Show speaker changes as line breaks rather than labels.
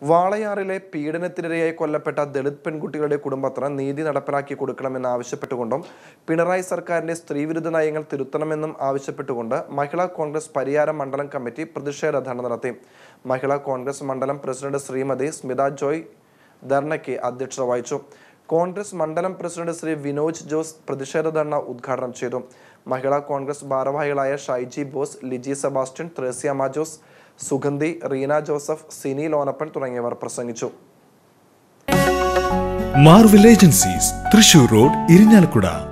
വാളയാറിലെ പീഡനത്തിനിരയായി കൊല്ലപ്പെട്ട ദളിത് പെൺകുട്ടികളുടെ കുടുംബത്തിന് നീതി നടപ്പിലാക്കി കൊടുക്കണമെന്ന് ആവശ്യപ്പെട്ടുകൊണ്ടും പിണറായി സർക്കാരിന്റെ സ്ത്രീവിരുദ്ധ നയങ്ങൾ തിരുത്തണമെന്നും ആവശ്യപ്പെട്ടുകൊണ്ട് മഹിളാ കോൺഗ്രസ് പരിയാരം മണ്ഡലം കമ്മിറ്റി പ്രതിഷേധ ധർണ നടത്തി മഹിളാ കോൺഗ്രസ് മണ്ഡലം പ്രസിഡന്റ് ശ്രീമതി സ്മിത ജോയ് ധർണയ്ക്ക് അധ്യക്ഷത വഹിച്ചു കോൺഗ്രസ് മണ്ഡലം പ്രസിഡന്റ് ശ്രീ വിനോജ് ജോസ് പ്രതിഷേധ ധർണ ഉദ്ഘാടനം ചെയ്തു മഹിളാ കോൺഗ്രസ് ഭാരവാഹികളായ ഷൈജി ബോസ് ലിജി സെബാസ്റ്റ്യൻ ത്രേസ്യാമ ജോസ് സുഗന്ധി റീന ജോസഫ് സിനി ലോനപ്പൻ തുടങ്ങിയവർ പ്രസംഗിച്ചു
Marvel agencies Thrissur road Irinjalakuda